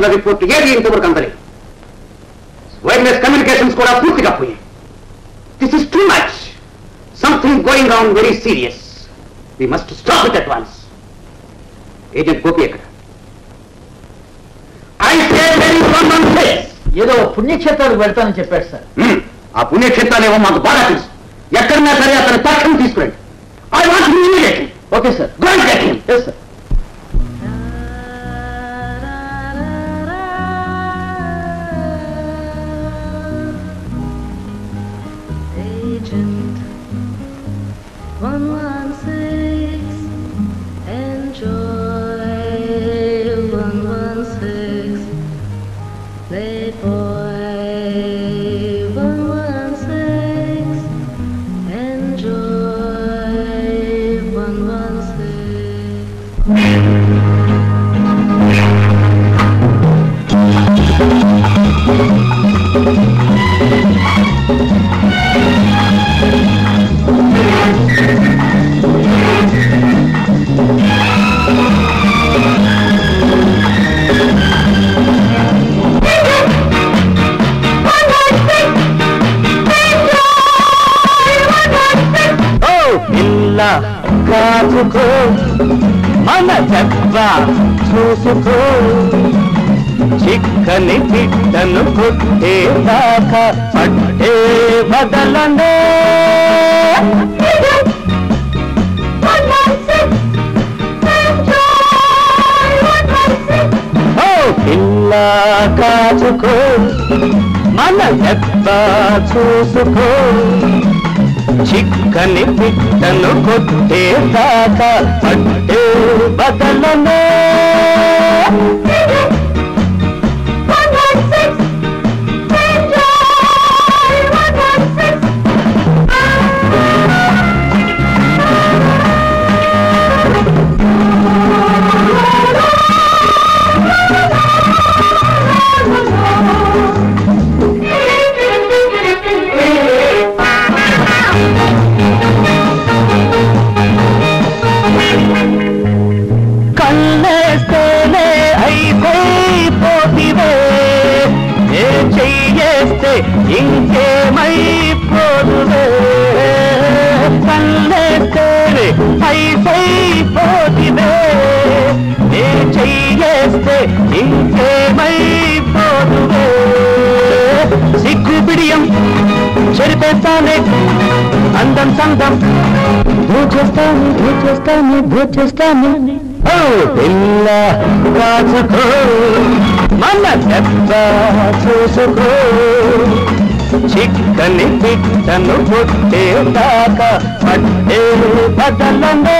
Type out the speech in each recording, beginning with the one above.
వస్తున్న రిపోర్ట్ ఏది ఇంతవరకు అందలేదు వైర్లెస్ కమ్యూనికేషన్స్ కూడా పూర్తిగా పోయాయి this is too much something going on very serious we must stop it advance agent Gopi ఎక్కడ I say very one one place ఏదో పుణ్యక్షేత్రాలకు వెళ్తానని చెప్పాడు సార్ ఆ పుణ్యక్షేత్రాలేమో మాకు బాగా తెలుసు ఎక్కడన్నా సరే అతని తక్షణం తీసుకురండి I want immediately okay sir go and get him yes sir Agent 116 Enjoy 116 Playboy 116 Enjoy 116 ఓ పిల్ల కాచుకో మన దెబ్బ చూసుకో చిక్కని పిట్టను కొట్టేదాకా పట్టే బదలనే ఓ పిల్ల కాచుకో మన దెబ్బ చూసుకో చిక్కని పిట్టను కొట్టేదాకా పట్టే బదలనే కళ్ళేస్తేనే అయిపోతివే ఏ చెయ్యేస్తే ఇంకేమైపోదువే కళ్ళేస్తేనే అయిపోతివే ఏ చెయ్యేస్తే ఇంకేమైపోదువే సిగ్గు బిడియం చెరిపేస్తానే అందం సందం భూచేస్తాను భూచేస్తాను భూచేస్తాను ఓ పిల్ల కాచుకో మన దెబ్బ చూసుకో చిక్కని పిట్టను పుట్టే దాకా పట్టే బదలనే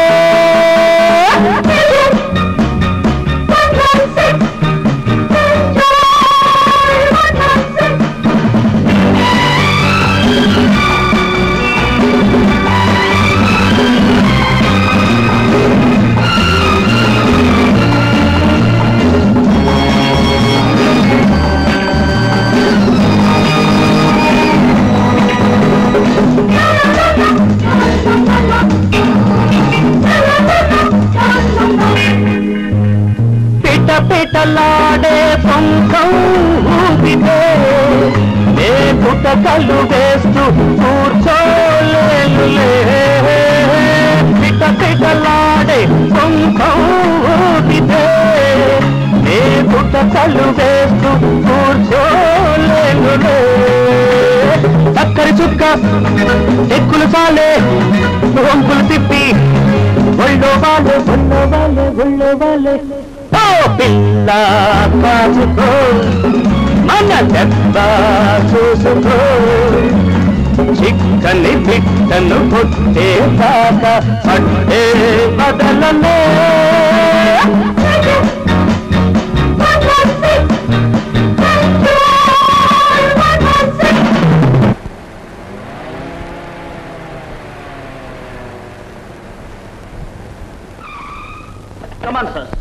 పిట పిటలాడే పంకం ఊపితే నే పుటకలు వేస్తూ కూర్చోలేనులే పిట పిటలాడే పంకం ఊపితే నే పుటకలు వేస్తూ కూర్చోలేనులే చక్కరి చుక్క ఎక్కులు చాలే వంకులు తిప్పి ఒళ్ళో వాళ్ళే ఒళ్ళో వాళ్ళే ఒళ్ళో వాళ్ళే ఓ పిల్ల కాచుకో మన దెబ్బ చూసుకో చిక్కని పిట్టను పుట్టే దాకా పట్టే బదలనే కమాన్ సార్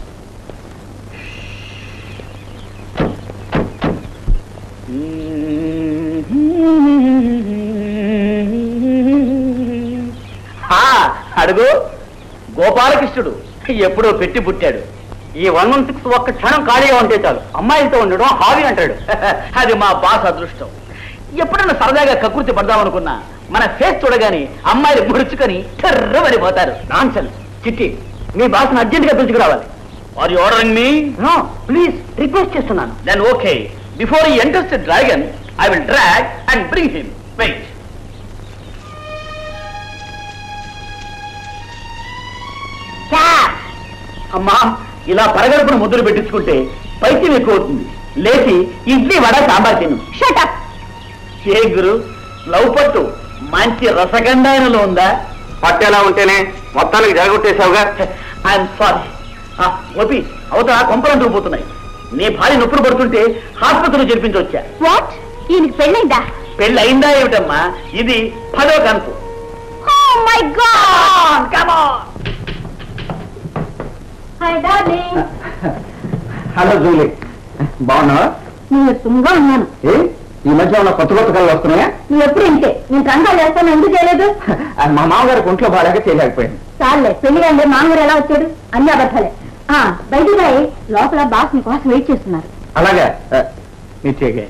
అడుగు గోపాలకృష్ణుడు ఎప్పుడో పెట్టి పుట్టాడు ఈ వన్ వన్ సిక్స్ ఒక్క క్షణం ఖాళీగా ఉంటే చాలు అమ్మాయిలతో ఉండడం హాబీ అంటాడు అది మా బాస్ అదృష్టం ఎప్పుడన్నా సరదాగా కకృతి పడదామనుకున్నా మన ఫేస్ చూడగానే అమ్మాయిలు ముడుచుకొని టర్రబడిపోతారు నాన్ సెన్స్ చిట్టి మీ బాస్ని అర్జెంట్ గా పిలుచుకురావాలి are you ordering me no please request చేస్తున్నాను then okay before he enters dragon I will drag and bring him wait అమ్మా ఇలా పరగడుపును ముద్దులు పెట్టించుకుంటే పైత్యం ఎక్కువ అవుతుంది లేచి ఇడ్లీ వడ సాంబార్ తిను షటప్ ఏ గురు లవ్ పట్టు మంచి రసగంధాయనలో ఉందా పట్టేలా ఉంటేనే మొత్తానికి జరగొట్టేశావుగా ఐఎమ్ సారీ గోపి అవతల కొంపలంటూ పోతున్నాయి నీ భార్య నొప్పులు పడుతుంటే హాస్పిటల్ చేర్పించొచ్చా వాట్ ఈయనకి పెళ్ళైందా పెళ్ళి అయిందా ఏమిటమ్మా ఇది పదో కనుపు oh my god hi darling hello Julie బాగున్నావా నేను సుమ్గా ఉన్నాను ఏ ఈ మధ్య ఉన్న కొత్త కొత్త కళ్ళు వస్తున్నాయా నువ్వు ఎప్పుడు ఇంటే నేను కంగారు చేస్తాను ఎందుకు చేయలేదు అది మా మామగారికి ఒంట్లో బాగా చేయలేకపోయాను చాలే పెళ్లి అంటే మామగారు ఎలా వచ్చాడు అన్ని అబద్ధాలే ఆ బయటికి రాయి లోపల బాస్ నీ కోసం వెయిట్ చేస్తున్నారు అలాగా నీ చేయగా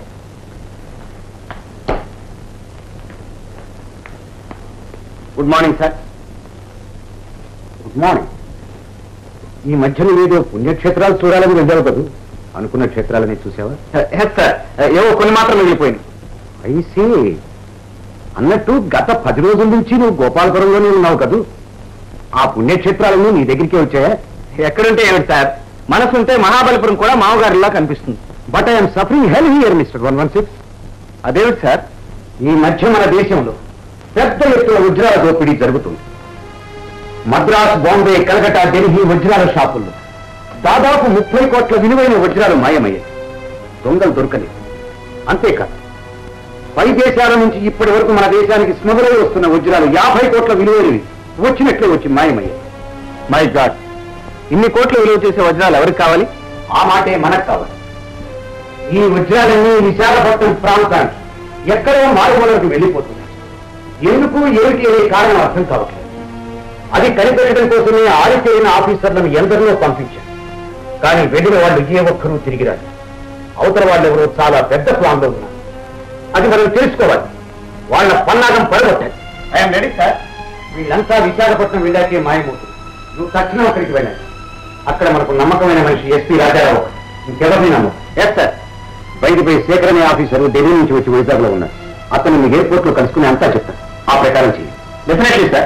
good morning sir good morning ఈ మధ్య నువ్వేదో పుణ్యక్షేత్రాలు చూడాలని వెళ్ళావు కదూ అనుకున్న క్షేత్రాలని చూసావా సార్ ఏవో కొన్ని మాత్రం మిగిలిపోయింది ఐసీ అన్నట్టు గత పది రోజుల నుంచి నువ్వు గోపాలపురంలోనే ఉన్నావు కదూ ఆ పుణ్యక్షేత్రాలన్నీ నీ దగ్గరికే వచ్చాయా ఎక్కడుంటే ఏమిటి సార్ మనసుంటే మహాబలిపురం కూడా మామగారిలా కనిపిస్తుంది but I'm suffering hell here mister one one six అదేమిటి సార్ ఈ మధ్య మన దేశంలో పెద్ద ఎత్తున వజ్రాల దోపిడీ జరుగుతుంది మద్రాస్ బాంబే కలకటా ఢిల్లీ వజ్రాల షాపుల్లో దాదాపు ముప్పై కోట్ల విలువైన వజ్రాలు మాయమయ్యాయి దొంగలు దొరకలేదు అంతేకాదు పై దేశాల నుంచి ఇప్పటి వరకు మన దేశానికి స్మగులై వస్తున్న వజ్రాలు యాభై కోట్ల విలువైనవి వచ్చినట్లే వచ్చి మాయమయ్యాయి మై గాడ్ ఇన్ని కోట్ల విలువ చేసే వజ్రాలు ఎవరికి కావాలి ఆ మాటే మనకు కావాలి ఈ వజ్రాలన్నీ విశాఖపట్నం ప్రాంతానికి ఎక్కడో మారుమూలకు వెళ్ళిపోతున్నాయి ఎందుకు ఏమిటి అనే కారణం అర్థం కావట్లేదు అది కనిపెట్టడం కోసమే ఆరితేరిన ఆఫీసర్లను ఎందరినో పంపించారు కానీ వెళ్ళిన వాళ్ళు ఏ ఒక్కరూ తిరిగి రాదు అవతల వాళ్ళు ఎవరో చాలా పెద్ద ప్లాన్లో ఉన్నారు అది మనం తెలుసుకోవాలి వాళ్ళ పన్నాగం పడగొట్టాలి ఐఎమ్ రెడీ సార్ వీళ్ళంతా విశాఖపట్నం వెళ్ళాకే మాయమవుతుంది నువ్వు తక్షణం అక్కడికి వెళ్ళాలి అక్కడ మనకు నమ్మకమైన మనిషి ఎస్పీ రాజారావు ఒకడు. ఇంకెవరిని నమ్మకం ఎస్ సార్ బయటపై శేఖర్ అనే ఆఫీసర్ ఢిల్లీ నుంచి వచ్చి వైజాగ్ లో ఉన్నారు అతను మీ ఎయిర్పోర్ట్ లో కలుసుకుని అంతా చెప్తాను ఆ ప్రకారం చేయండి definitely sir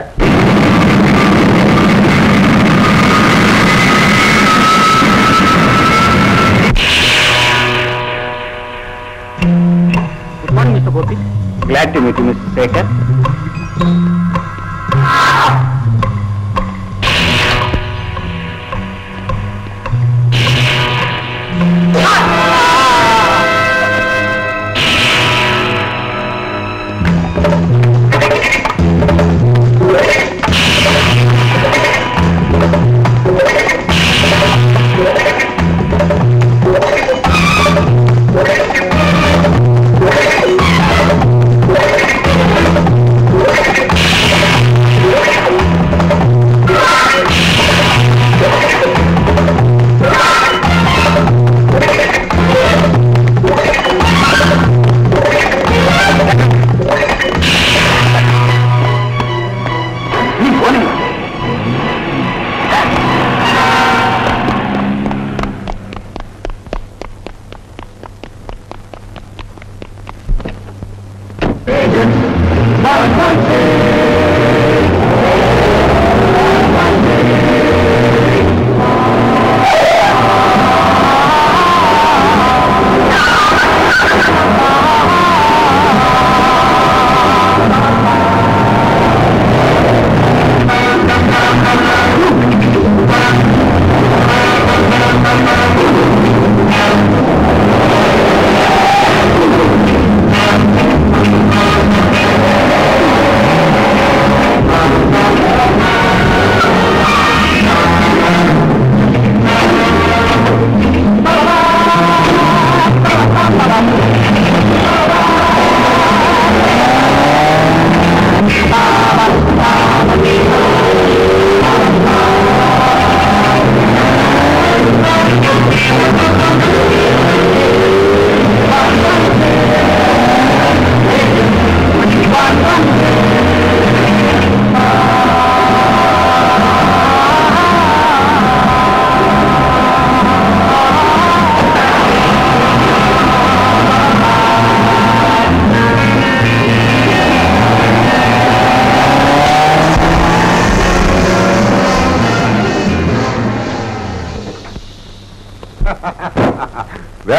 good morning mister Gopi glad to meet mister Shekhar ఆ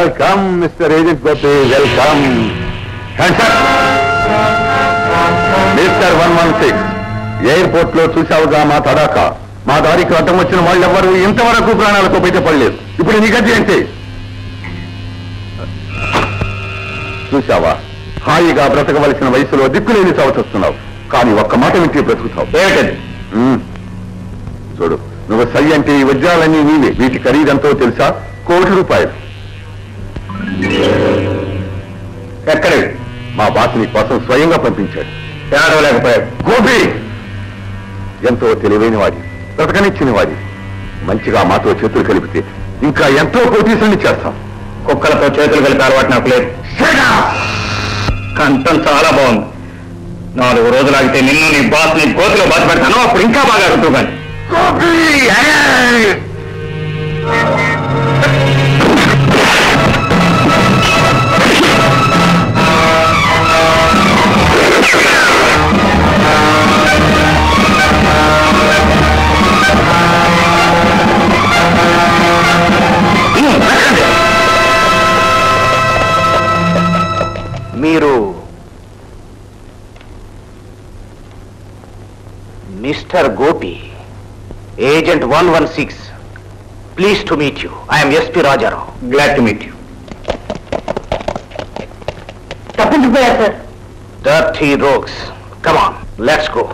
welcome mister agent Gopi welcome mister one one six airport లో చూసావుగా మా తడాక మా దారికి అడ్డం వచ్చిన వాళ్ళెవ్వరూ ఇంతవరకు ప్రాణాలతో బయటపడలేదు ఇప్పుడు నీ గది ఏంటి చూసావా హాయిగా బ్రతకవలసిన వయసులో దిక్కులేని చవచొస్తున్నావు కానీ ఒక్క మాట వింటే బ్రతుకుతావు ఏమిటది ఉమ్. చూడు నువ్వు సై అంటే ఈ వజ్రాలన్నీ నీవే వీటి ఖరీదంతో తెలుసా కోటి రూపాయలు ఎక్కడే మా బాస్ నీ కోసం స్వయంగా పంపించాడు తేడవలేకపోయాడు గోపి ఎంతో తెలివైన వాడి బ్రతకనిచ్చిన వాడి మంచిగా మాతో చేతులు కలిపితే ఇంకా ఎంతో కోటీసుని చేస్తాం కుక్కలతో చేతులు కలిపి అలవాటు నాకు లేదు కంఠం చాలా బాగుంది నాలుగు రోజులు ఆగితే నిన్ను నీ బాస్ నీ కోతిలో బాధ పెడతాను అప్పుడు ఇంకా బాగా అడుగుతూ కానీ మీరు mister Gopi agent one one six please to meet you I'm SP Rajarao glad to meet you తప్పించిపోయారు sir dirty rogues come on let's go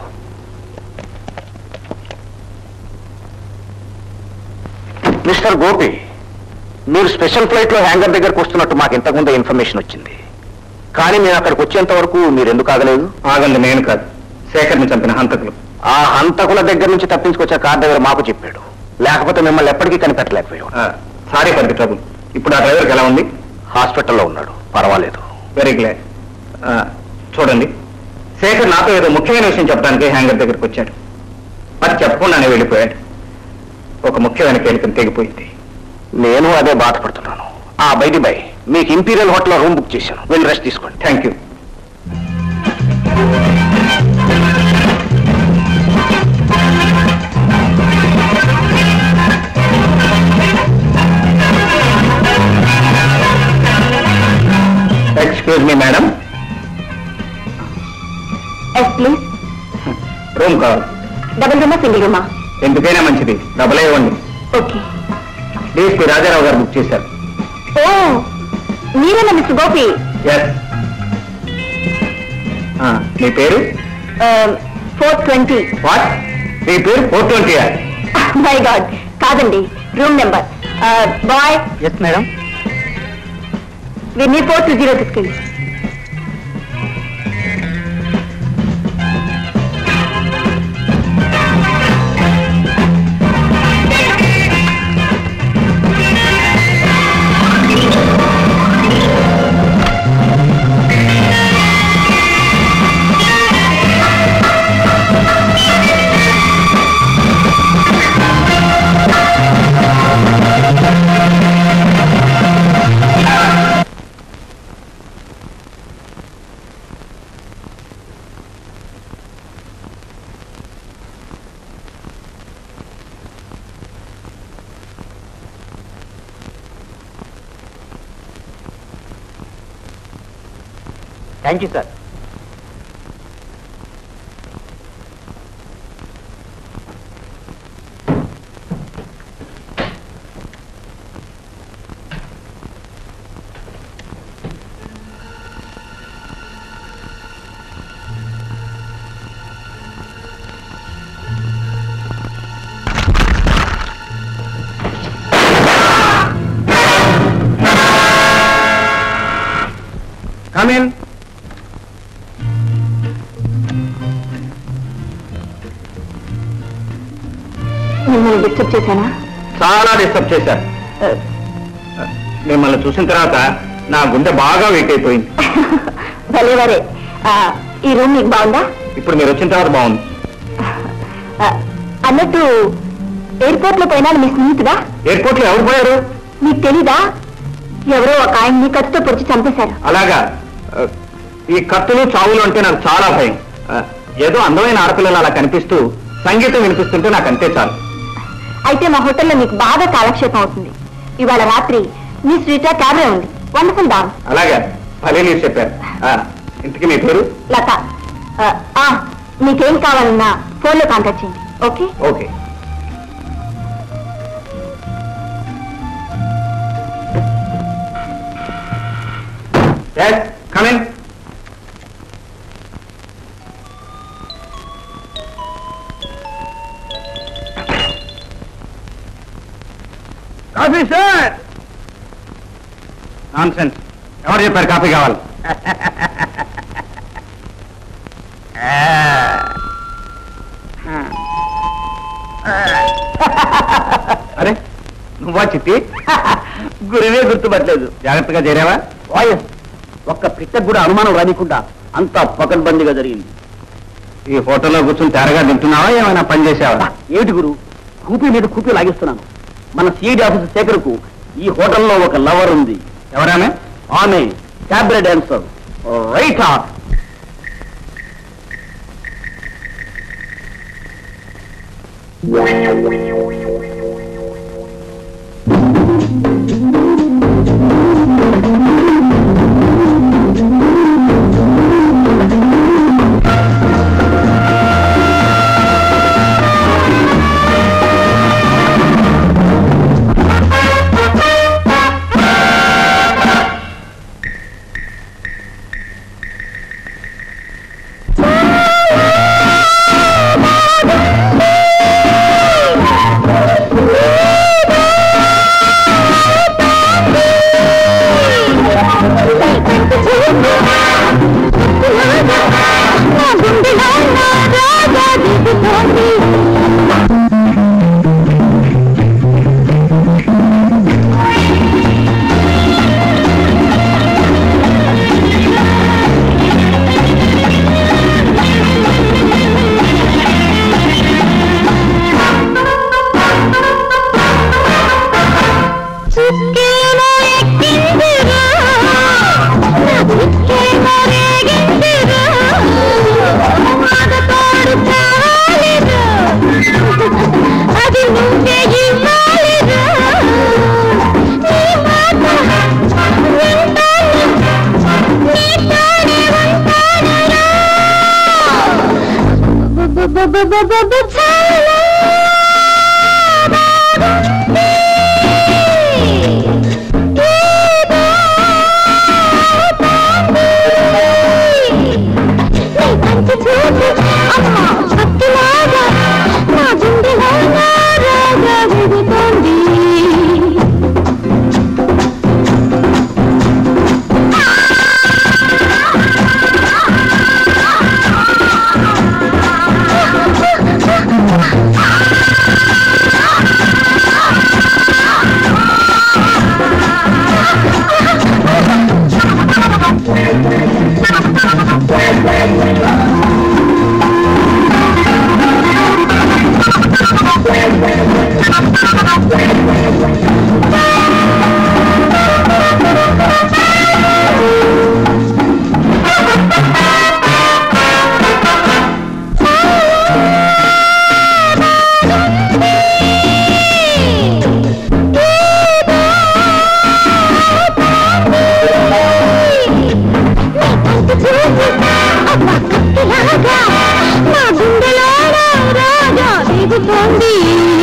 mister Gopi మీరు స్పెషల్ ఫ్లైట్ లో హ్యాంగర్ దగ్గరకు వస్తున్నట్టు మాకు ఇంతకుముందు ఇన్ఫర్మేషన్ వచ్చింది కానీ మేము అక్కడికి వచ్చేంత వరకు మీరు ఎందుకు ఆగలేదు ఆగండి నేను కాదు శేఖర్ని చంపిన హంతకులు ఆ హంతకుల దగ్గర నుంచి తప్పించుకొచ్చే కార్ డ్రైవర్ మాకు చెప్పాడు లేకపోతే మిమ్మల్ని ఎప్పటికీ కనిపెట్టలేకపోయాడు సారీ ఫర్ ది ట్రబుల్ ఇప్పుడు ఆ డ్రైవర్కి ఎలా ఉంది హాస్పిటల్లో ఉన్నాడు పర్వాలేదు వెరీ గ్లాడ్ చూడండి శేఖర్ నాతో ఏదో ముఖ్యమైన విషయం చెప్పడానికి హ్యాంగర్ దగ్గరికి వచ్చాడు అది చెప్పకుండానే వెళ్ళిపోయాడు ఒక ముఖ్యమైన కీలకం తెగిపోయింది నేను అదే బాధపడుతున్నాను ఆ బయటి బై మీకు ఇంపీరియల్ హోటల్ రూమ్ బుక్ చేశాను వెళ్ళి రెస్ట్ తీసుకోండి thank you excuse me madam yes please room కావాలి డబుల్ రూమా సింగిల్ రూమా ఎందుకైనా మంచిది డబల్ ఇవ్వండి ఓకే డిఎస్పీ రాజారావు గారు బుక్ చేశారు ఓ మీరేనా మిస్టర్ గోపి ఎస్ మీ పేరు ఫోర్ ట్వంటీ వాట్ మీ పేరు ఫోర్ ట్వంటీ మై గాడ్ కాదండి room number boy yes madam వీరిని ఫోర్ టూ జీరో తీసుకెళ్ళి thank you sir Come in. మిమ్మల్ని డిస్టర్బ్ చేశానా చాలా డిస్టర్బ్ చేశారు మిమ్మల్ని చూసిన తర్వాత నా గుండె బాగా వీక్ అయిపోయింది భలే వరే ఆ, ఈ రూమ్ మీకు బాగుందా ఇప్పుడు మీరు వచ్చిన తర్వాత బాగుంది ఆ, అన్నట్టు ఎయిర్పోర్ట్ లో పోయినా మీ స్నేహితుడా ఎయిర్పోర్ట్ లో ఎవరు పోయారు మీకు తెలీదా ఎవరో ఒక ఆయన్ని కత్తితో పొడిచి చంపేశారు అలాగా ఆ, ఈ కత్తులు చావులు అంటే నాకు చాలా భయం ఆ, ఏదో అందమైన ఆడపిల్లలు అలా కనిపిస్తూ సంగీతం వినిపిస్తుంటే నాకు అంతే చాలు అయితే మా హోటల్లో మీకు బాగా కాలక్షేపం అవుతుంది ఇవాళ రాత్రి మీ స్ట్రీట్ క్యాబరే ఉంది వండర్ఫుల్ డామ్ అలాగా భలే మీరు చెప్పారు ఆ, ఇంతకీ మీ పేరు లత ఆ, ఆ, మీకేం కావాలన్నా ఫోన్లో కాంటాక్ట్ చేయండి okay okay coming coffee sir nonsense ఎవరు చెప్పారు కాఫీ కావాలి అరే నువ్వా చిట్టి గురువే గుర్తుపట్టలేదు జాగ్రత్తగా చేరావా వాయస్ ఒక్క పిట్టకు కూడా అనుమానం రానికుండా అంతా పకడ్బందీగా జరిగింది ఈ హోటల్లో కూర్చొని తేరగా తింటున్నావా ఏమైనా పని చేసావా ఏమిటి గురు కూపీ మీద కూపీ లాగిస్తున్నాను మన సిఐడి ఆఫీసర్ శేఖర్కు ఈ హోటల్లో ఒక లవర్ ఉంది ఎవరామె ఆమె క్యాబ్రె డాన్సర్ రైట్ ఆఫ్ అది నువ్వే ఇవ్వాలిరా నీ మాట వింటాను నీతోనే ఉంటానురా బబబబబబబ చాలా బాగుంది. ఏదో బాగుంది. నీ కంటి చూపు అమ్మ భక్తిలాగా నా గుండెలో నా రాగా విడుతోంది నా గుండెలో రాగా దిగుతోంది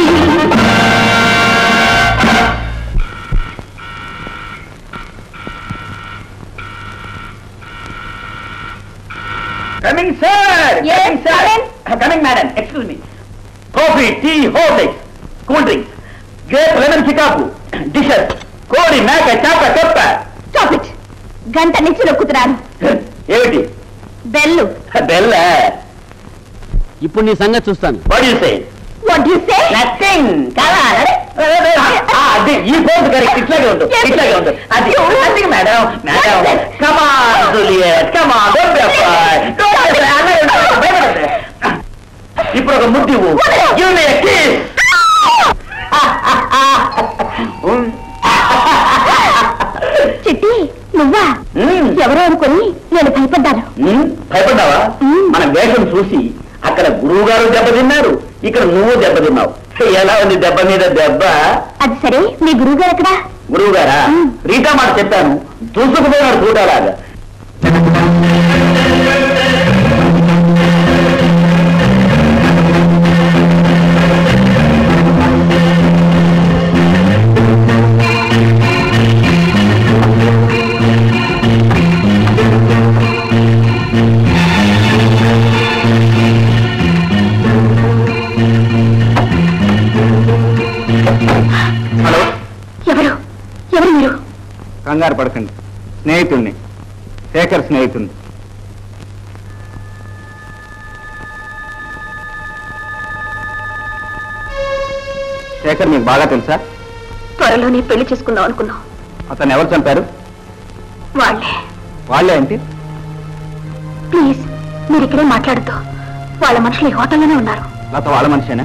coming sir Yes, Karen. Coming madam excuse me coffee tea Horlicks cool drinks grape lemon చికాకు డిషెస్ కోడి మేక చేప కప్ప స్టాప్ ఇట్ గంట నుంచి నొక్కుతున్నాను ఏమిటి బెల్లు బెల్ల ఇప్పుడు నీ సంగతి చూస్తాను what you say what you say nothing కదా అది ఈ పోజ్ కరెక్ట్ ఇట్లాగే ఉంటుంది ఇట్లాగే ఉంటుంది అది nothing madam madam come on Juliet come on don't be afraid don't be afraid ఇప్పుడు ఒక ముద్దు ఇవ్వు గివ్ మీ ఎ కిస్ చిట్టి నువ్వా ఎవరో అనుకొని నేను భయపడ్డాను భయపడ్డావా మ్మ్. మన వేషం చూసి అక్కడ గురువు గారు దెబ్బతిన్నారు ఇక్కడ నువ్వు దెబ్బతిన్నావు ఎలా ఉంది దెబ్బ మీద దెబ్బ అది సరే మీ గురువు గారు ఎక్కడా గురువు గారా రీతా మాట చెప్పాను దూసుకుపోయినాడు చూడాలాగా హలో ఎవరు ఎవరు మీరు కంగారు పడకండి స్నేహితుణ్ణి శేఖర్ స్నేహితుణ్ణి శేఖర్ మీకు బాగా తెలుసా త్వరలోనే పెళ్లి చేసుకుందాం అనుకున్నాం అతను ఎవరు చంపారు వాళ్ళే వాళ్ళే ఏంటి ప్లీజ్ మీరు ఇక్కడే మాట్లాడుతూ వాళ్ళ మనుషులు ఈ హోటల్లోనే ఉన్నారు లేకపోతే వాళ్ళ మనిషేనా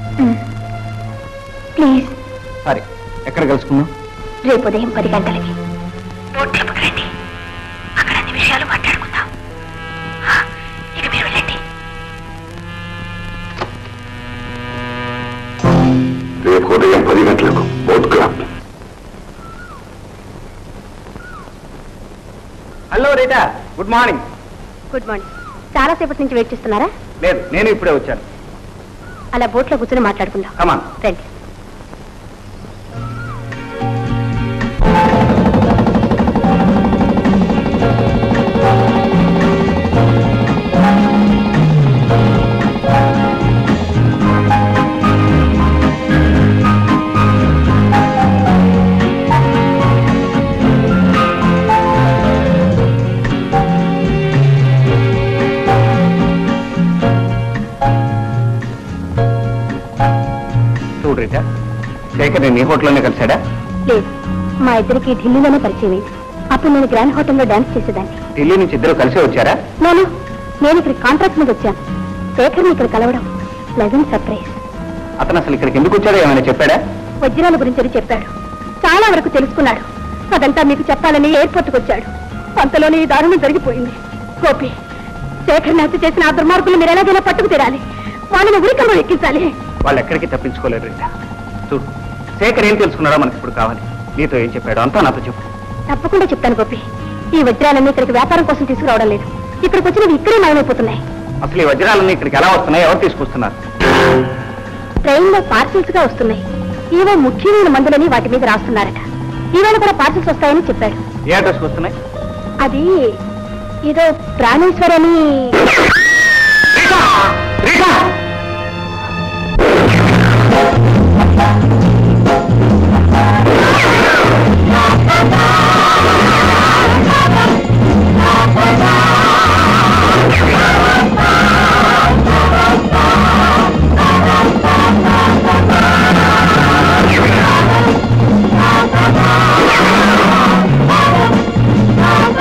ప్లీజ్ సరే ఎక్కడ కలుసుకుందాం రేపు ఉదయం పది గంటలకి బోట్ ట్రిప్కి రండి అక్కడ అన్ని విషయాలు మాట్లాడుకుందాం ఇక మీరు వెళ్ళండి రేపు ఉదయం పది గంటలకు boat club hello Rita good morning good morning చాలా సేపటి నుంచి వెయిట్ చేస్తున్నారా లేదు నేను ఇప్పుడే వచ్చాను అలా బోట్లో కూర్చొని మాట్లాడుకుందాం కమాన్ రండి చూడు రీటా శేఖర్ నేను ఈ హోటల్లోనే కలిశాడా లేదు మా ఇద్దరికి ఢిల్లీలోనే పరిచయం అయింది అప్పుడు నేను గ్రాండ్ హోటల్లో డాన్స్ చేసేదాన్ని ఢిల్లీ నుంచి ఇద్దరు కలిసి వచ్చారా నేను నేను ఇక్కడ కాంట్రాక్ట్ మీద వచ్చాను శేఖర్ని ఇక్కడ కలవడం ప్లెజెంట్ సర్ప్రైజ్ అతను అసలు ఇక్కడికి ఎందుకు వచ్చాడో ఏమైనా చెప్పాడా వజ్రాల గురించి అని చెప్పాడు చాలా వరకు తెలుసుకున్నాడు అదంతా మీకు చెప్పాలని ఎయిర్పోర్ట్కి వచ్చాడు అంతలోనే ఈ దారుణం జరిగిపోయింది గోపి శేఖర్ హత్య చేసిన ఆ దుర్మార్గులు మీరు ఎలాగైనా పట్టుకు తీరాలి వాళ్ళని ఉరికంలో ఎక్కించాలి వాళ్ళు ఎక్కడికి తప్పించుకోలేరు రీటా చూడు శేఖర్ ఏం తెలుసుకున్నాడో మనకి ఇప్పుడు కావాలి నీతో ఏం చెప్పాడో అంతా నాతో చెప్పు తప్పకుండా చెప్తాను గోపి ఈ వజ్రాలన్నీ ఇక్కడికి వ్యాపారం కోసం తీసుకురావడం లేదు ఇక్కడికి వచ్చినవి ఇక్కడే మాయమైపోతున్నాయి అసలు ఈ వజ్రాలన్నీ ఇక్కడికి ఎలా వస్తున్నాయి ఎవరు తీసుకొస్తున్నారు ట్రైన్ లో పార్సిల్స్ గా వస్తున్నాయి ఏవో ముఖ్యమైన మందులని వాటి మీద రాస్తున్నారట ఈవేళ కూడా పార్సిల్స్ వస్తాయని చెప్పాడు ఏ అడ్రస్కి వస్తున్నాయి అది ఏదో ప్రాణేశ్వరని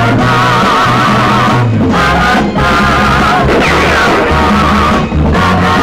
ఆ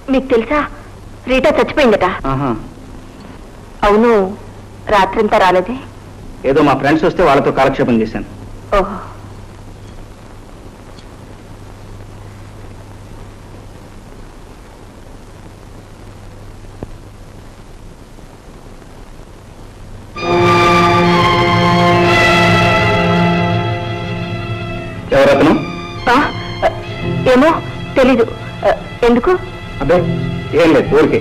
మీకు తెలుసా రీటా చచ్చిపోయిందట ఆహా అవును రాత్రంతా రాలేదే ఏదో మా ఫ్రెండ్స్ వస్తే వాళ్ళతో కాలక్షేపం చేశాను ఓహో ఎవరతను ఆ, ఏమో తెలీదు ఆ, ఎందుకు అబ్బే ఏం లేదు ఊరికే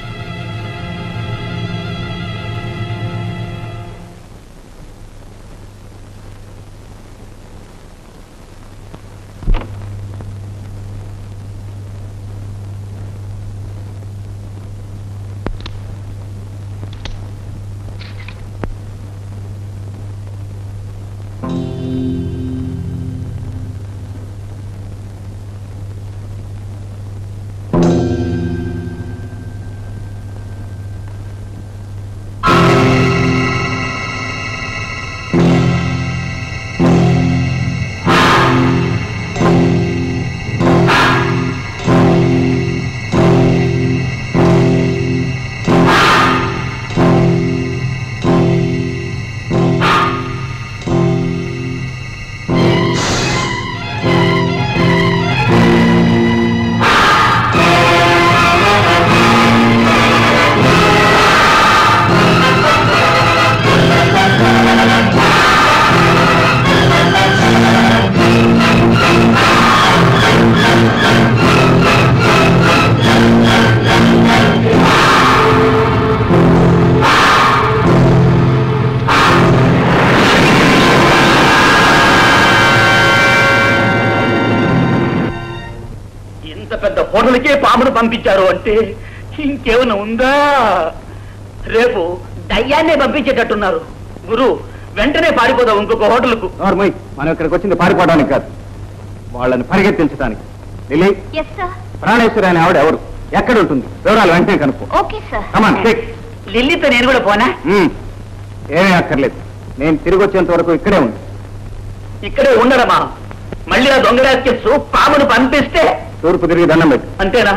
ఇంత పెద్ద హోటల్కే పామును పంపించారు అంటే ఇంకేమైనా ఉందా రేపు దయ్యాన్నే పంపించేటట్టున్నారు గురు వెంటనే పారిపోదాం ఇంకొక హోటల్కు నార్మల్ మనం ఇక్కడికి వచ్చింది పారిపోవడానికి కాదు వాళ్ళని పరిగెత్తించడానికి లిల్లీ ఎస్ సార్ ప్రాణేశ్వరి అనే ఆవిడ ఎవరు ఎక్కడ ఉంటుంది వివరాలు వెంటనే కనుక్కో ఓకే సార్ కమాన్ టేక్ లిల్లీతో నేను కూడా పోనా ఏమీ అక్కర్లేదు నేను తిరిగి వచ్చేంత వరకు ఇక్కడే ఉంది ఇక్కడే ఉండరమ్మా మళ్ళీ ఆ దొంగ రాజకేసు పామును పంపిస్తే తూర్పు తిరిగి దండం పెట్టు అంతేనా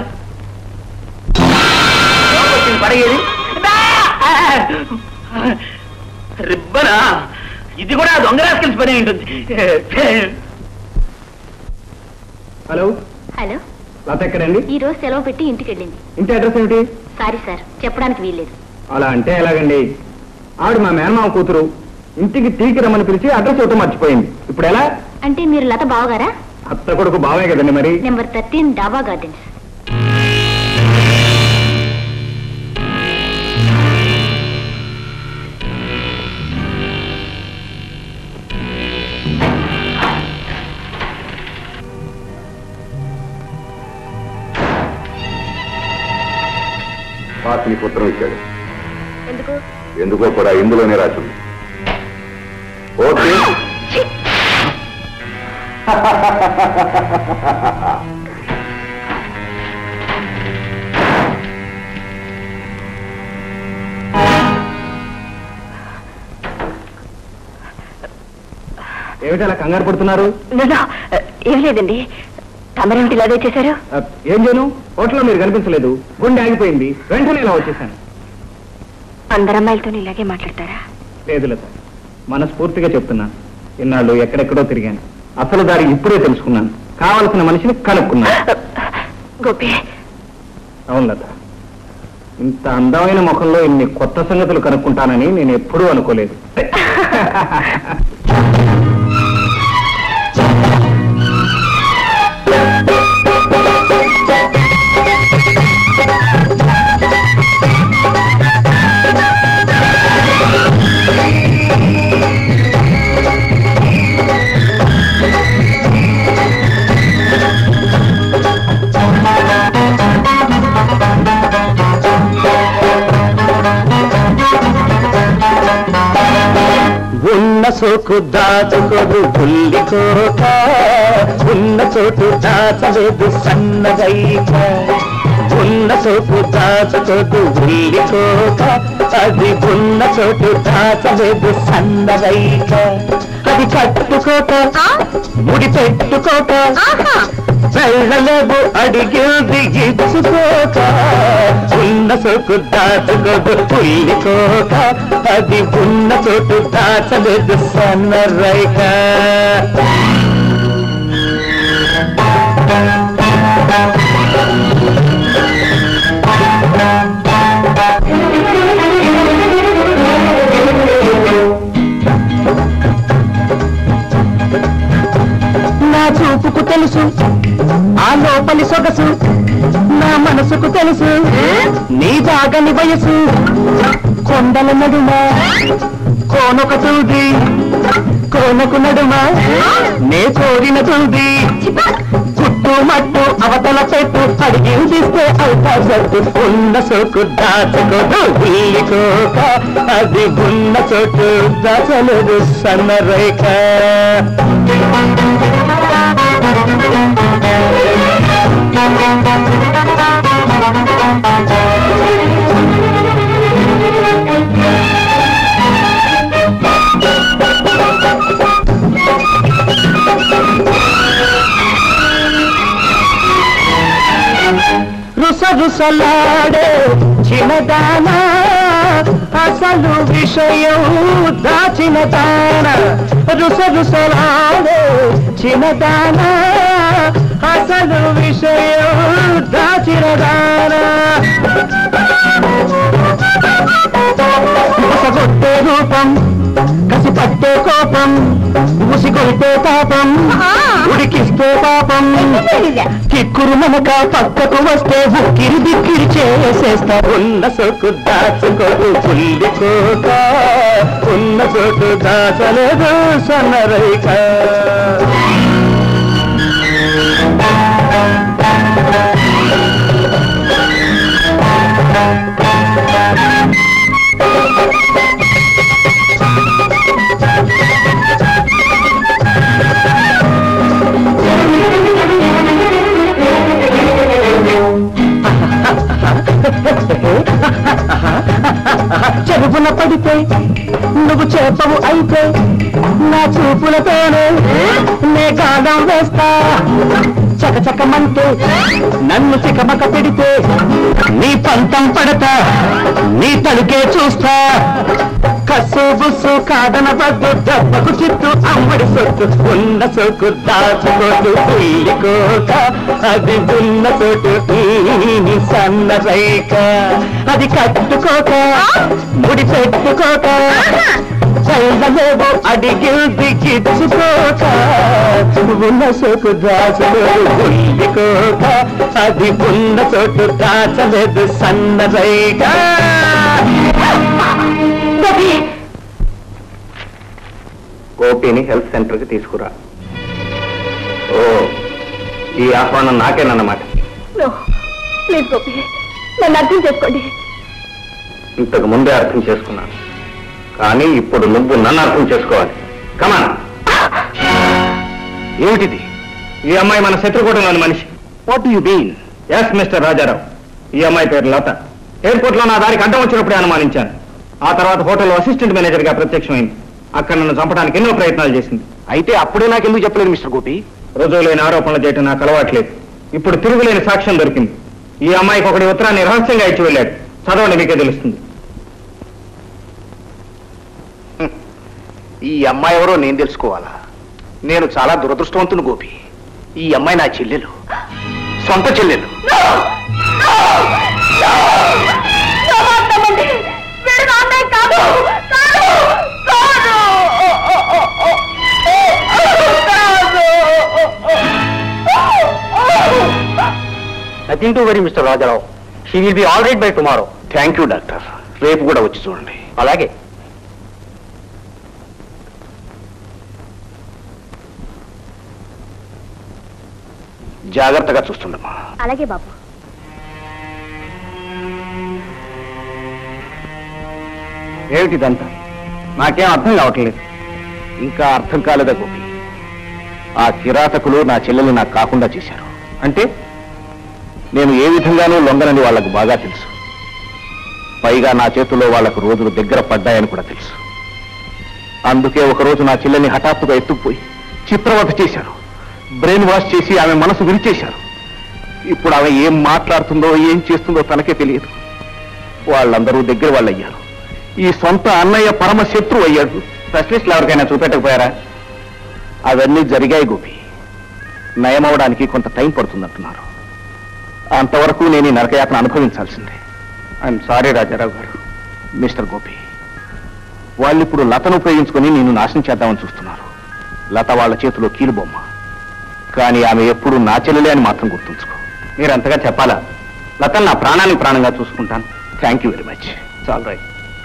వచ్చింది పడగేది రిబ్బనా ఇది కూడా ఆ దొంగ రాజకేసు పని అయి ఉంటుంది హలో హలో లత ఎక్కడండి ఈ రోజు సెలవు పెట్టి ఇంటికి వెళ్ళింది ఇంటి అడ్రస్ ఏమిటి సారీ సార్ చెప్పడానికి వీల్లేదు అలా అంటే ఎలాగండి ఆవిడ మా మేనమామ కూతురు ఇంటికి టీకి రమ్మని పిలిచి అడ్రస్ ఇవ్వటం మర్చిపోయింది ఇప్పుడు ఎలా అంటే మీరు లత బావగారా అత్త కొడుకు బావే కదండి మరి number thirteen Daba Gardens boss నీకు ఉత్తరం ఇచ్చాడు ఎందుకు ఎందుకో కూడా ఇందులోనే రాసింది ఓకే ఏమిటి అలా కంగారు పడుతున్నారు ఏం లేదండి తమరేమిటి ఇలాగే చేశారు ఆ, ఏం చేయను హోటల్లో మీరు కనిపించలేదు గుండె ఆగిపోయింది వెంటనే ఇలా వచ్చేసాను అందరు అమ్మాయిలతో ఇలాగే మాట్లాడతారా లేదు లత మనస్ఫూర్తిగా చెప్తున్నాను ఇన్నాళ్ళు ఎక్కడెక్కడో తిరిగాను అసలు దారి ఇప్పుడే తెలుసుకున్నాను కావలసిన మనిషిని కనుక్కున్నాను గోపి అవును లత ఇంత అందమైన ముఖంలో ఇన్ని కొత్త సంగతులు కనుక్కుంటానని నేను ఎప్పుడూ అనుకోలేదు ఉన్న సోకు దాచుకోదు బుల్లి కోట ఉన్న చోటు దాచలేదు సన్నగైక ఉన్న చోటు సోకు దాచుకోదు ఉల్లికోక అది ఉన్న చోటు దాచలేదు సన్నరైక అది కట్టుకోక ముడి పెట్టుకోక వెళ్ళలేవు అడిగింది ఇచ్చుకోక ఉన్న సోకు దాచుకోదు ఉల్లికోక అది ఉన్న చోటు దాచలేదు సన్నరైక నా చూపుకు తెలుసు ఆ లోపలి సొగసు నా మనసుకు తెలుసు నీ జాగని వయసు కొండల నడుమ కోనొక తూది కోనకు నడుమ నే కోరిన తూది చుట్టూ మట్టు అవతల పెట్టు అడిగి తీస్తే అవుతాడు ఉన్న సోకు దాచుకోదు ఉల్లికోక అది ఉన్న చోటు దాచలేదు సన్నరేఖ రుస రుసలాడే చిన్నదానా అసలు విషయం దాచిన దాన రుస రుసలాడే చిన్నదానా అసలు విషయం దాచిన దానా కొట్టే రూపం కసి పట్టే కోపం ఉసిగొల్పే పాపం ఉడికిస్తే పాపం కిక్కురు మనక పక్కకు వస్తే ఉక్కిరి దిక్కిరి చేసేస్తా ఉన్న సొక్కు దాచుకోదు పుల్లికోక ఉన్న చోటు దాచలేదు సన్నరైక చెరుపున పడితే నువ్వు చేపవు అయితే నా చూపులతోనే నే గానం వేస్తా చకచకమంటే నన్ను చికమక పెడితే నీ పంతం పడతా నీ తలుకే చూస్తా కసు బుస్సు కాదన బద్దు దెబ్బకు చిత్తు అమ్మడి సొత్తు ఉన్న సొక్కు దాచుకోదు ఉల్లికోక అది ఉన్న చోటు ఈ సన్న రైక అది కట్టుకోక ముడి పెట్టుకోక చల్లలేవు అడిగింది గిచ్చుకోక ఉన్న సోకు దాచలేదు ఉల్లికోక అది ఉన్న చోటు దాచలేదు సన్న రైక గోపిని హెల్త్ సెంటర్కి తీసుకురా ఓ ఈ ఆహ్వానం నాకేనన్నమాట ప్లీజ్ గోపి నన్ను అర్థం చేసుకోండి ఇంతకు ముందే అర్థం చేసుకున్నాను కానీ ఇప్పుడు నువ్వు నన్ను అర్థం చేసుకోవాలి కమాన్ ఏమిటిది ఈ అమ్మాయి మన శత్రుకూటంలోని మనిషి what you been yes mister Rajarao ఈ అమ్మాయి పేరు లత ఎయిర్పోర్ట్ లో నా దారికి అడ్డం వచ్చినప్పుడే అనుమానించాను ఆ తర్వాత హోటల్లో అసిస్టెంట్ మేనేజర్ గా ప్రత్యక్షమైంది అక్కడ నన్ను చంపడానికి ఎన్నో ప్రయత్నాలు చేసింది అయితే అప్పుడే నాకు ఎందుకు చెప్పలేదు మిస్టర్ గోపి రుజువులేని ఆరోపణలు చేయటం నాకు అలవాట్లేదు ఇప్పుడు తిరుగులేని సాక్ష్యం దొరికింది ఈ అమ్మాయికి ఒకటి ఉత్తరాన్ని రహస్యంగా ఇచ్చి వెళ్ళాడు చదవండి మీకే తెలుస్తుంది ఈ అమ్మాయి ఎవరో నేను తెలుసుకోవాలా నేను చాలా దురదృష్టవంతుని గోపి ఈ అమ్మాయి నా చెల్లెలు సొంత చెల్లెలు nothing to worry mister Rajarao she will be all right by tomorrow thank you doctor రేపు కూడా వచ్చి చూడండి అలాగే జాగ్రత్తగా చూస్తుండమ్మా అలాగే బాబు ఏమిటిదంతా నాకేం అర్థం కావట్లేదు ఇంకా అర్థం కాలేదా గోపి ఆ కిరాతకులు నా చెల్లెలు నాకు కాకుండా చేశారు అంటే నేను ఏ విధంగానూ లొంగనని వాళ్లకు బాగా తెలుసు పైగా నా చేతిలో వాళ్లకు రోజులు దగ్గర పడ్డాయని కూడా తెలుసు అందుకే ఒకరోజు నా చెల్లెని హఠాత్తుగా ఎత్తుకుపోయి చిత్రవత చేశారు బ్రెయిన్ వాష్ చేసి ఆమె మనసు విరిచేశారు ఇప్పుడు ఆమె ఏం మాట్లాడుతుందో ఏం చేస్తుందో తనకే తెలియదు వాళ్ళందరూ దగ్గర వాళ్ళు అయ్యారు ఈ సొంత అన్నయ్య పరమ శత్రువు అయ్యాడు స్పెషలిస్టులు ఎవరికైనా చూపెట్టకపోయారా అవన్నీ జరిగాయి గోపి నయమవడానికి కొంత టైం పడుతుందంటున్నారు అంతవరకు నేను ఈ నరకయాత్ర అనుభవించాల్సిందే I'm sorry Rajarao garu mister Gopi వాళ్ళు ఇప్పుడు లతను ఉపయోగించుకొని నిన్ను నాశనం చేద్దామని చూస్తున్నారు లత వాళ్ళ చేతిలో కీలుబొమ్మ కానీ ఆమె ఎప్పుడు నా చెల్లెలే అని మాత్రం గుర్తుంచుకో మీరు అంతగా చెప్పాలా లతను నా ప్రాణానికి ప్రాణంగా చూసుకుంటాను థ్యాంక్ యూ వెరీ మచ్ చాలు రైట్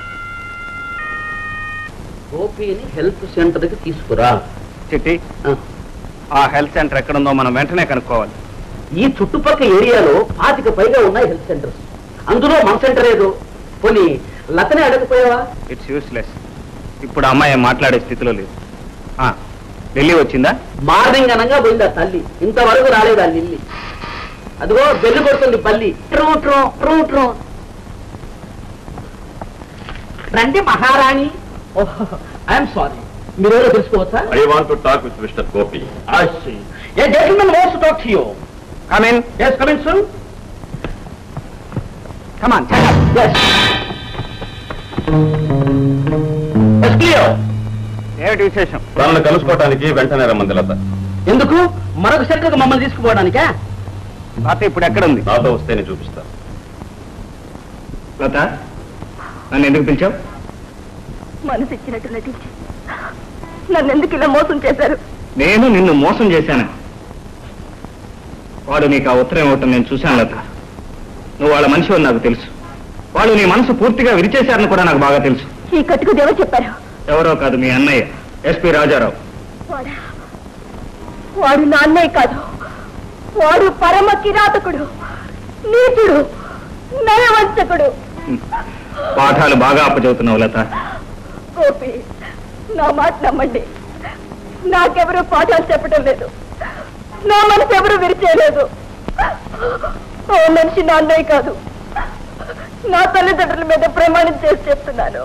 గోపిని హెల్త్ సెంటర్కి తీసుకురా చిట్టి ఆ హెల్త్ సెంటర్ ఎక్కడుందో మనం వెంటనే కనుక్కోవాలి ఈ చుట్టుపక్కల ఏరియాలో పాతిక పైగా ఉన్నాయి హెల్త్ సెంటర్స్ అందులో మన సెంటర్ ఏదో పోనీ లతనే అడగపోయావా ఇట్స్ యూస్లెస్ ఇప్పుడు అమ్మాయి మాట్లాడే స్థితిలో లేదు ఆ, ఢిల్లీ వచ్చిందా మార్నింగ్ అనగా పోయింది ఆ తల్లి ఇంతవరకు రాలేదు ఆ నిల్లి అదిగో బెల్లు కొడుతుంది పల్లి ట్రూ ట్రూ ట్రూ ట్రూ రండి మహారాణి ఐఎమ్ సారీ మీరేదో తెలుసుకోవచ్చా I want to talk with mister Gopi I see. A gentleman wants to talk to you. Come in. Yes, come in, sir. Come on, stand up. Yes. It's clear. ఏమిటి విశేషం తనను కలుసుకోవటానికి వెంటనే రమ్మంది లత ఎందుకు మరొక సెంటర్కి మమ్మల్ని తీసుకుపోవడానికా లత ఇప్పుడు ఎక్కడుంది నాతో వస్తేనే చూపిస్తా లత నన్ను ఎందుకు పిలిచావు మనసు ఇచ్చినట్టు నటించి నన్ను ఎందుకు ఇలా మోసం చేశారు నేను నిన్ను మోసం చేశాను వాడు నీకు ఆ ఉత్తరం ఇవ్వటం నేను చూశాను లత నువ్వు వాళ్ళ మనిషి అని నాకు తెలుసు వాళ్ళు నీ మనసు పూర్తిగా విరిచేశారని కూడా నాకు బాగా తెలుసు ఈ కట్టుకు దేవ చెప్పారు ఎవరో కాదు మీ అన్నయ్య ఎస్పి రాజారావు వాడా వాడు నా అన్నయ్య కాదు వాడు పరమ కిరాతకుడు నీచుడు నయవంచకుడు పాఠాలు బాగా అప్పచెబుతున్నావు లత గోపి నా మాట నమ్మండి నాకెవరూ పాఠాలు చెప్పడం లేదు నా మనసు ఎవరు విరిచేయలేదు ఓ మనిషి నా అన్నయ్య కాదు నా తల్లిదండ్రుల మీద ప్రమాణం చేసి చెప్తున్నాను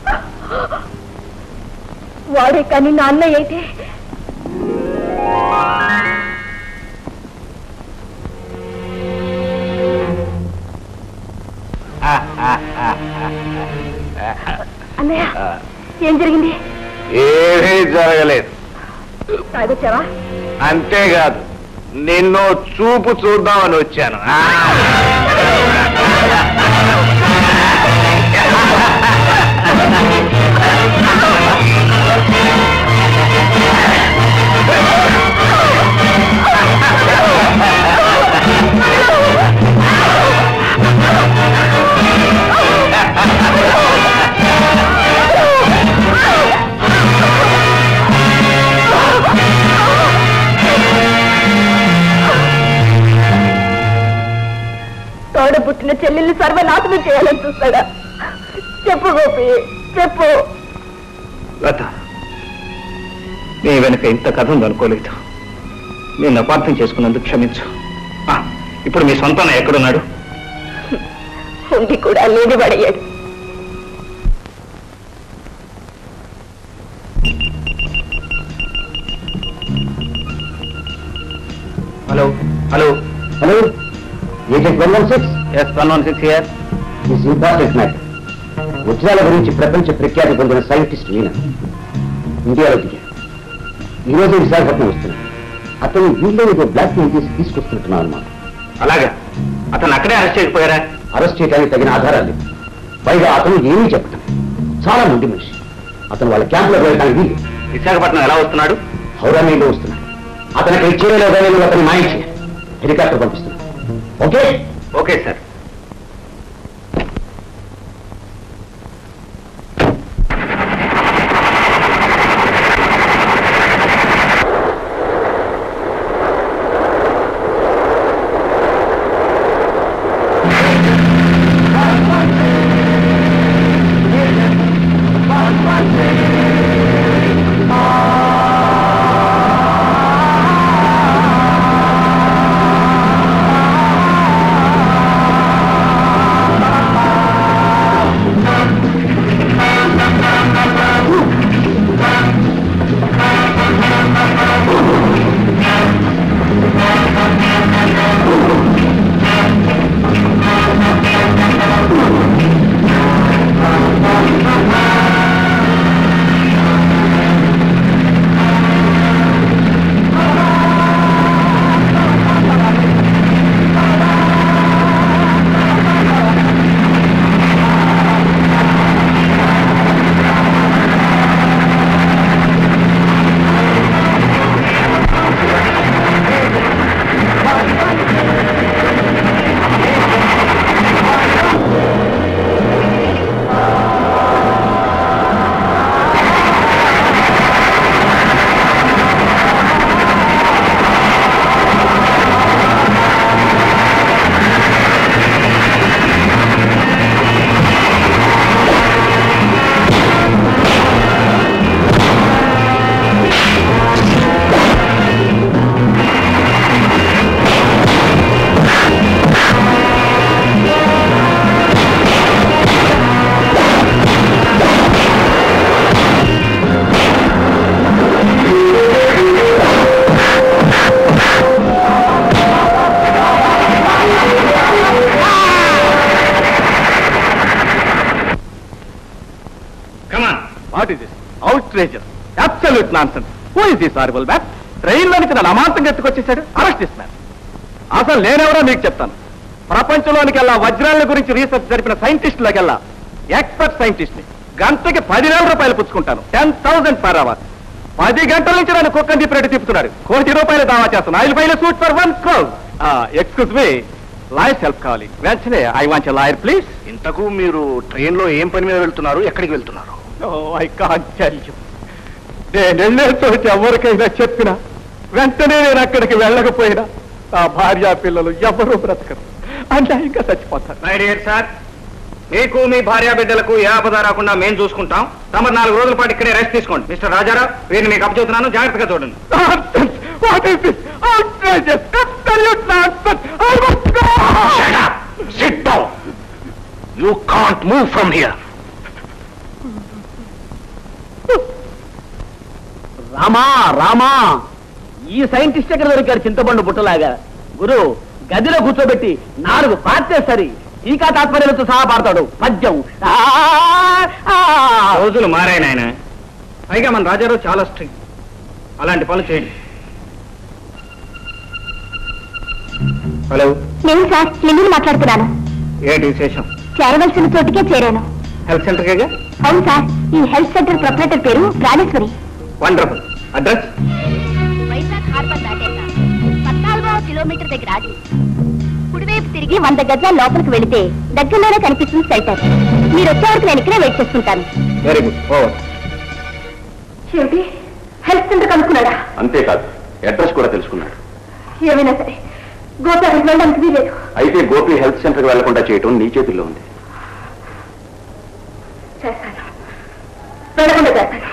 వాడే కానీ నా అన్నయ్య అయితే అన్నయ్య ఏం జరిగింది ఏమీ జరగలేదు తాగొచ్చావా అంతేకాదు నిన్ను చూపు చూద్దామని వచ్చాను తోడ పుట్టిన చెల్లెల్ని సర్వనాశనం చేయాలని చూస్తాడా చెప్పు గోపి చెప్పు లత నీ వెనక ఇంత కథ ఉందనుకోలేదు నేను అపార్థం చేసుకున్నందుకు క్షమించు ఆ, ఇప్పుడు మీ సొంత అన్నయ్య ఎక్కడున్నాడు ఉండి కూడా లేని పడయ్యాడు hello hello hello agent one one six yes one one six here this important matter వజ్రాల గురించి ప్రపంచ ప్రఖ్యాతి పొందిన సైంటిస్ట్ ఈయన ఇండియాలో దిగాడు ఈ రోజు విశాఖపట్నం వస్తున్నాడు అతను వీళ్ళు ఏదో బ్లాక్ మెయిల్ చేసి తీసుకొస్తున్నట్టున్నాను అనమాట అలాగా అతను అక్కడే అరెస్ట్ చేయకపోయారా అరెస్ట్ చేయడానికి తగిన ఆధారాలు లేవు పైగా అతను ఏమీ చెప్పటం చాలా ముండి మనిషి అతను వాళ్ళ క్యాంపులో వెళ్ళడానికి వీలు విశాఖపట్నం ఎలా వస్తున్నాడు హౌరా మెయిల్లో వస్తున్నాడు అతను ఇక్కడ చేరలేదో నేను అతన్ని మాయం చేయాలి హెలికాప్టర్ పంపిస్తున్నాను ఓకే ఓకే సార్ ఆ what is outrageous absolute nonsense who is this horrible man ట్రైన్లో నుంచి నన్ను అమాంతంగా ఎత్తుకొచ్చేసాడు అరెస్ట్ దిస్ మ్యాన్ అసలు నేనెవరో మీకు చెప్తాను ప్రపంచంలోనికెల్లా వజ్రాల గురించి రీసెర్చ్ జరిపిన సైంటిస్టులకెల్లా ఎక్స్పర్ట్ సైంటిస్ట్ ని గంటకి పదివేల రూపాయలు పుచ్చుకుంటాను టెన్ థౌసండ్ పర్ అవర్ పది గంటల నుంచి నన్ను కుక్కని తిప్పినట్టు తిప్పుతున్నాడు కోటి రూపాయలు దావా చేస్తాను ఐదు పైన suit for one crore excuse me lawyers help కావాలి వెంటనే ఐ వాంట్ లాయర్ ప్లీజ్ ఇంతకు మీరు ట్రైన్ లో ఏం పని మీద వెళ్తున్నారు ఎక్కడికి వెళ్తున్నారు ఐ కాంట్ టెల్ యూ నేను వెళ్ళే చోటు ఎవరికైనా చెప్పినా వెంటనే నేను అక్కడికి వెళ్ళకపోయినా ఆ భార్య పిల్లలు ఎవరూ బ్రతకరు అంటే ఇంకా చచ్చిపోతారు మై డియర్ సార్ మీకు మీ భార్య బిడ్డలకు ఏ ఆపద రాకుండా మేము చూసుకుంటాం తమరు నాలుగు రోజుల పాటు ఇక్కడే రెస్ట్ తీసుకోండి మిస్టర్ రాజారావు వీరిని మీకు అప్పచెబుతున్నాను జాగ్రత్తగా చూడండి what is this outrageous absolute nonsense I must go sit down you can't move from here Rama Rama ఈ సైంటిస్ట్ ఎక్కడ దొరికాడు చింతపండు బుట్టలాగా గురు గదిలో కూర్చోబెట్టి నాలుగు పార్తే సరి టీకా తాత్పర్యాలతో సహా పాడతాడు పద్యం ఆ, ఆ. రోజులు మారాయి నాయన పైగా మన రాజారావు చాలా స్ట్రిక్ట్ అలాంటి పనులు చేయండి హలో నేను సార్ లింగిని మాట్లాడుతున్నాను ఏంటి విశేషం చేరవలసిన చోటుకే చేరాను హెల్త్ సెంటర్కేగా అవును సార్ ఈ హెల్త్ సెంటర్ ప్రొపరేటర్ పేరు Praneshwari wonderful address Vizag harbour దాటాక పద్నాలుగవ కిలోమీటర్ దగ్గర ఆగి కుడివైపు తిరిగి వంద గజాల లోపలికి వెళితే దగ్గరలోనే కనిపిస్తుంది షెల్టర్ మీరు వచ్చే వరకు నేను ఇక్కడే వెయిట్ చేస్తుంటాను వెరీ గుడ్ ఓవర్ ఏమిటి హెల్త్ సెంటర్ కనుక్కున్నాడా అంతేకాదు అడ్రస్ కూడా తెలుసుకున్నాడు ఏమైనా సరే గోపాలకు వెళ్ళడానికి వీలేదు అయితే గోపి హెల్త్ సెంటర్కి వెళ్లకుండా చేయటం నీ చేతుల్లో ఉంది చేస్తాను వెళ్ళకుండా చేస్తాను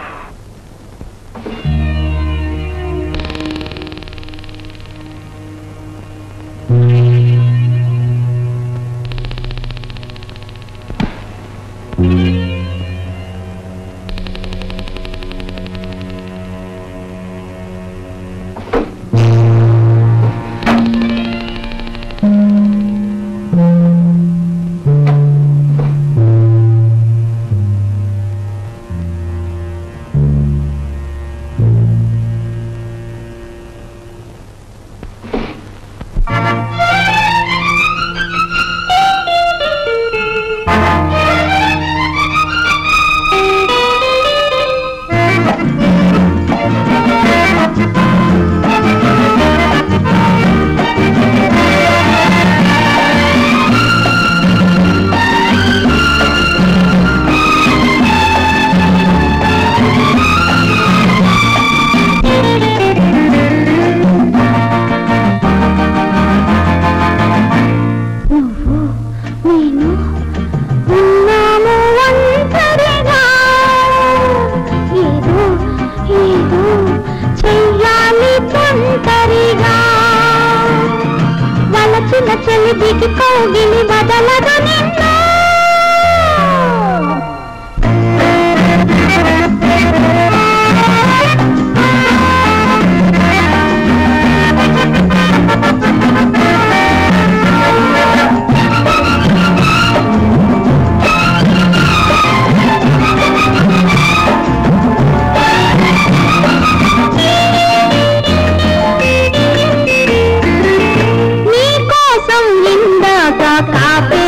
నువ్వు నేను ఉన్నాము ఒంటరిగా ఏదో ఏదో చెయ్యాలి తొందరిగా వలచిన చెలిదికి కౌగిలి బదలదు నిన్ను నీ కోసం ఇందాక కాపే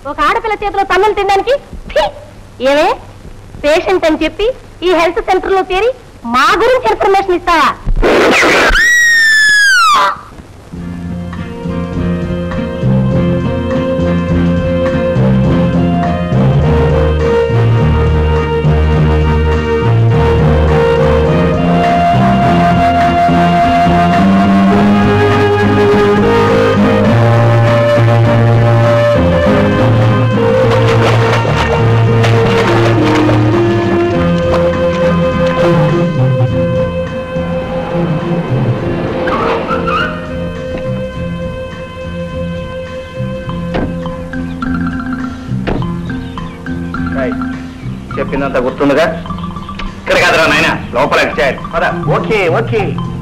ఒక ఆడపిల్ల చేతిలో తన్నులు తినడానికి ఛీ! ఏమే పేషెంట్ అని చెప్పి ఈ హెల్త్ సెంటర్ లో చేరి మా గురించి ఇన్ఫర్మేషన్ ఇస్తావా రైట్. చెప్పిందంతా గుర్తుందిగా ఇక్కడ కాదురా నాయన లోపలికి చేయాలి పద okay okay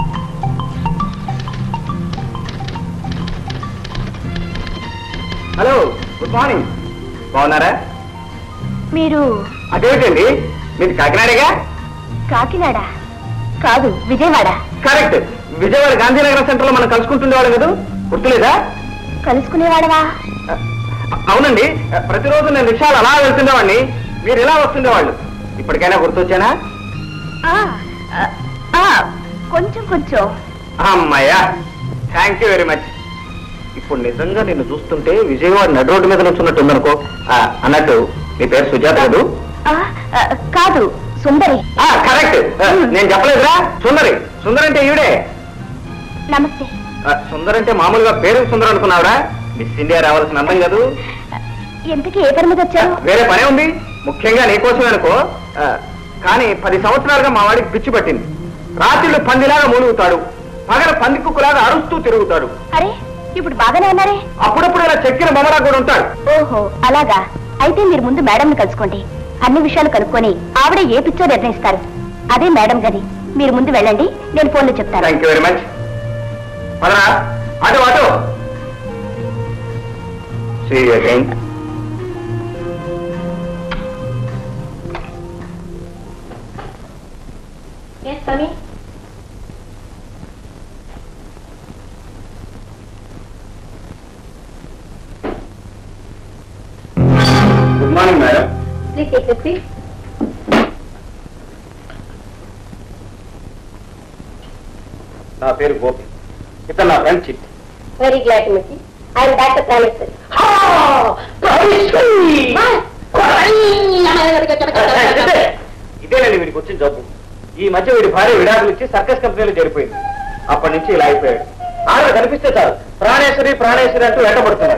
hello good morning బాగున్నారా మీరు అదేమిటండి మీది కాకినాడేగా కాకినాడ కాదు విజయవాడ కరెక్ట్ విజయవాడ గాంధీనగర్ సెంటర్ లో మనం కలుసుకుంటుండేవాళ్ళం కదా గుర్తులేదా కలుసుకునేవాడవా అ- అవునండి ప్రతిరోజు నేను విషయాలు అలా వెళ్తుండేవాడిని మీరు ఇలా వస్తుండేవాళ్ళు ఇప్పటికైనా గుర్తొచ్చానా ఆ, ఆ, ఆ, కొంచెం కొంచెం అమ్మయ్యా థ్యాంక్ యూ వెరీ మచ్ ఇప్పుడు నిజంగా నిన్ను చూస్తుంటే విజయవాడ నడు రోడ్డు మీద నుంచున్నట్టు ఉందనుకో ఆ, అన్నట్టు నీ పేరు సుజాత కదూ ఆ, ఆ, కాదు సుందరి ఆ, కరెక్ట్ ఆ, నేను చెప్పలేదురా సుందరి సుందరి అంటే ఈవిడే నమస్తే ఆ, సుందర్ అంటే మామూలుగా పేరు సుందర్ అనుకున్నావురా మిస్ ఇండియా రావాల్సిన అందం కదూ ఎంతకీ ఏ పని మీద వచ్చారు వేరే పనే ఉంది ముఖ్యంగా నీకోసమే అనుకో ఆ, కానీ పది సంవత్సరాలుగా మా వాడికి పిచ్చి పట్టింది రాత్రిళ్ళు పందిలాగా మూలుగుతాడు పగల పంది కుక్కలాగా అరుస్తూ తిరుగుతాడు అరే ఇప్పుడు బాగానే ఉన్నారే అప్పుడప్పుడు ఇలా చెక్కిన బొమ్మలా కూడా ఉంటాడు ఓహో అలాగా అయితే మీరు ముందు మేడంని కలుసుకోండి అన్ని విషయాలు కనుక్కొని ఆవిడ ఏ పిచ్చో నిర్ణయిస్తారు అదే మేడం గది మీరు ముందు వెళ్ళండి నేను ఫోన్లో చెప్తాను థ్యాంక్ యూ వెరీ మచ్ పదరా అటు అటు See you again. Good morning madam నా పేరు గోపి ఇతను నా friend Chitti very glad to meet I am doctor Praneshwari ఇదేనండి వీడికి వచ్చిన జబ్బు ఈ మధ్య వీడి భార్య విడాకులు ఇచ్చి సర్కస్ కంపెనీలో చేరిపోయింది అప్పటి నుంచి ఇలా అయిపోయాడు ఆవిడ కనిపిస్తే చాలు ప్రాణేశ్వరి ప్రాణేశ్వరి అంటూ వెంటబడుతున్నాడు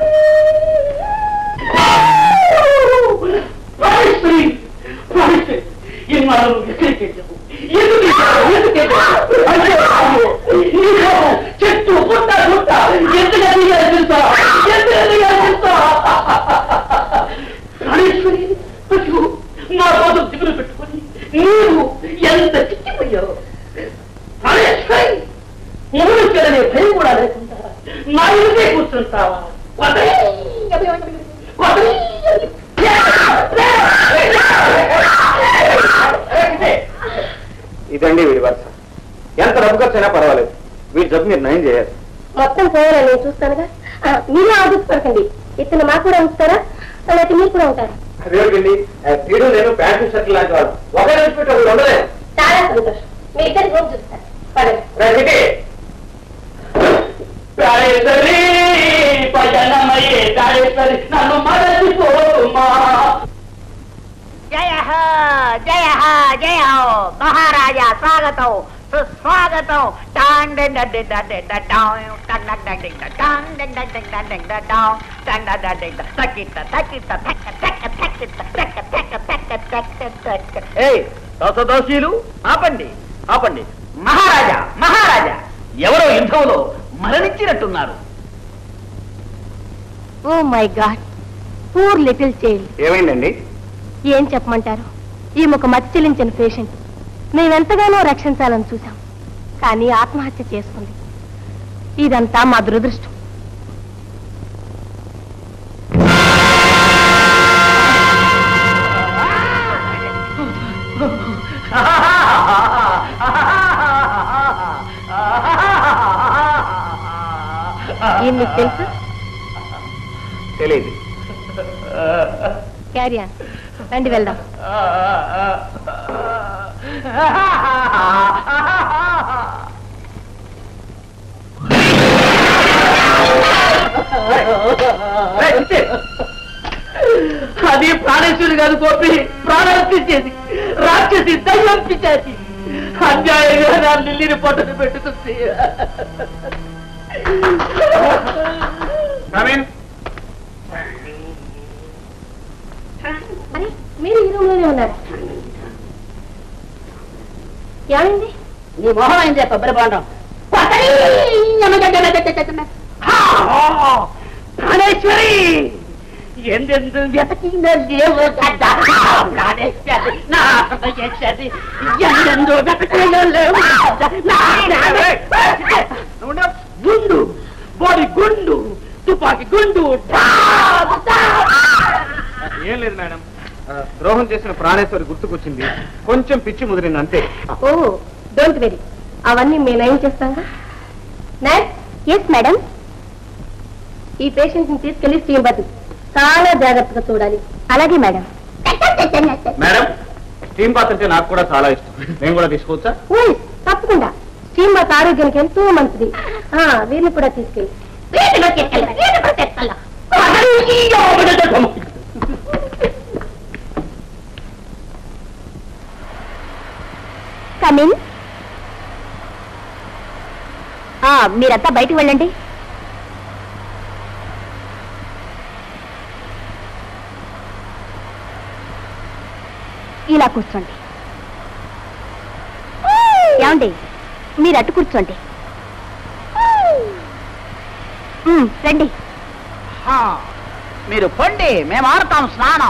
చెట్టు పుట్ట పుట్ట ఎందుకు తెలుసా ఎందుకు ప్రాణేశ్వరి అయ్యో, నా కోసం దిగులు పెట్టుకొని నీవు ఎంత చిక్కిపోయావు ప్రాణేశ్వరి మూడు చెడనే భయం కూడా లేకుండా నా ఇంటే కూర్చుంటావా వదలే, వదలే. ఇదండి వీడి వరుస ఎంత డబ్బు ఖర్చు అయినా పర్వాలేదు వీడి జబ్బు మీరు నయం చేయాలి మొత్తం పోయాలా నేను చూస్తానుగా ఆ, మీరే ఆదుకోకండి ఇతను మాకు కూడా ఉంచుతారా లేకపోతే మీరు కూడా ఉంటారా అదేమిటండి వీడు నేను ప్యాంటు షర్ట్ లాంటి వాడు ఒకే రోజు పెట్టి ఒకడు ఉండలేదు చాలా సంతోషం మీ ఇద్దరు రోజు చూస్తారు పదండి రండి ప్రాణేశ్వరి పయనమయ్యే ప్రాణేశ్వరి నన్ను మరచిపోమా జయ హో జయ హో జయ హో మహారాజా స్వాగతం సుస్వాగతం టాంగ్ డింగ్ డింగ్ డింగ్ డాంగ్ టంగ్ డగ్ డగ్ డింగ్ డాంగ్ డింగ్ డగ్ డింగ్ డింగ్ డాంగ్ టంగ్ డగ్ డగ్ డింగ్ తక్కిట తక్కిట తక్క తక్క తక్కిట తక్క తక్క తక్క తక్క తక్క ఏయ్ దోసదోషీలు ఆపండి ఆపండి మహారాజా మహారాజా ఎవరో యుద్ధంలో మరణించినట్టున్నారు oh my god poor little child ఏమైందండి ఏం చెప్పమంటారు ఈ ఒక మతి చెల్లించిన పేషెంట్ మేమెంతగానో రక్షించాలని చూశాం కానీ ఆత్మహత్య చేసుకుంది ఇదంతా మా దురదృష్టం ఈయన మీకు తెలుసు తెలియదు క్యారియా రండి వెళ్దాం అది ప్రాణేశ్వరి కాదు గోపి ప్రాణాలు తీసేది రాక్షసి దయ్యం పిచ్చేసి అన్యాయంగా నా లిల్లిని పొట్టను పెట్టుకుంది అరే మీరు ఈ రూమ్ లోనే ఉన్నారు ఏమైంది నీ మొహం అయింది కొబ్బరి బాండం ప్రాణేశ్వరి ఎందెందు వెతకిందో లేవో కదా ప్రాణేశ్వరి నా ఆత్మ చేసేది ఎందెందు వెతకిందో లేవో కదా నా ఆత్మ. గుండు బాడీ గుండు తుపాకి గుండు డాబ్, డాబ్. ఏం లేదు మేడం ఆ, ద్రోహం చేసిన ప్రాణేశ్వరి గుర్తుకొచ్చింది కొంచెం పిచ్చి ముదిరింది అంతే ఓ డోంట్ వెరీ అవన్నీ మేము ఏం చేస్తాం నైట్ ఎస్ మేడం ఈ పేషెంట్ ని తీసుకెళ్లి స్టీమ్ బతి చాలా జాగ్రత్తగా చూడాలి అలాగే మేడం మేడం స్టీమ్ బాత్ అంటే నాకు కూడా చాలా ఇష్టం నేను కూడా తీసుకోవచ్చా ఓయ్ తప్పకుండా స్టీమ్ బాత్ ఆరోగ్యానికి ఎంతో మంచిది ఆ, వీరిని కూడా తీసుకెళ్ళి వీరిని తీసుకెళ్ళి వీరిని కూడా తీసుకెళ్ళి కమిన్ మీరంతా బయటకు వెళ్ళండి ఇలా కూర్చోండి ఏమండి మీరు అటు కూర్చోండి మ్, రండి ఆ, మీరు పొండి మేము ఆడతాం స్నానం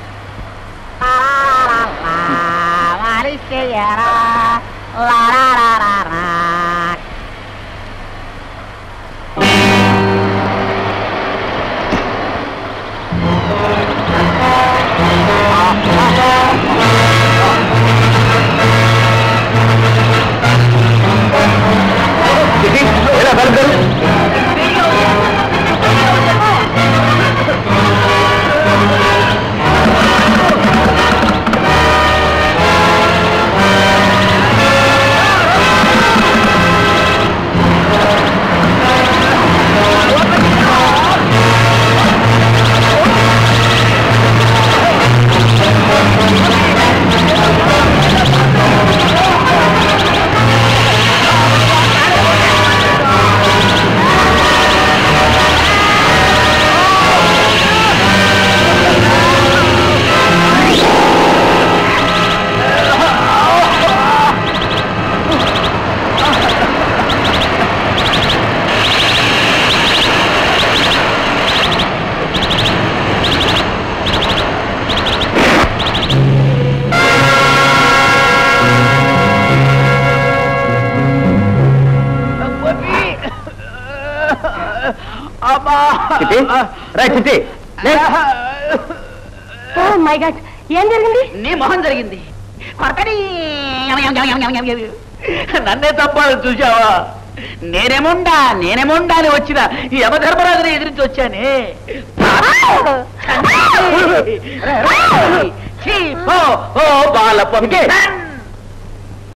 అమ్మా చిట్టి రైట్ చిట్టి ఓ మై గాడ్ ఏం జరిగింది నీ మొహం జరిగింది కొరకని నన్నే తప్పాలని చూసావా నేనేముండా నేనేముండా అని వచ్చిన ఈ యమధర్మరాజుని ఎదిరించి వచ్చానే ఛీ, పో, ఓ బాల పంపి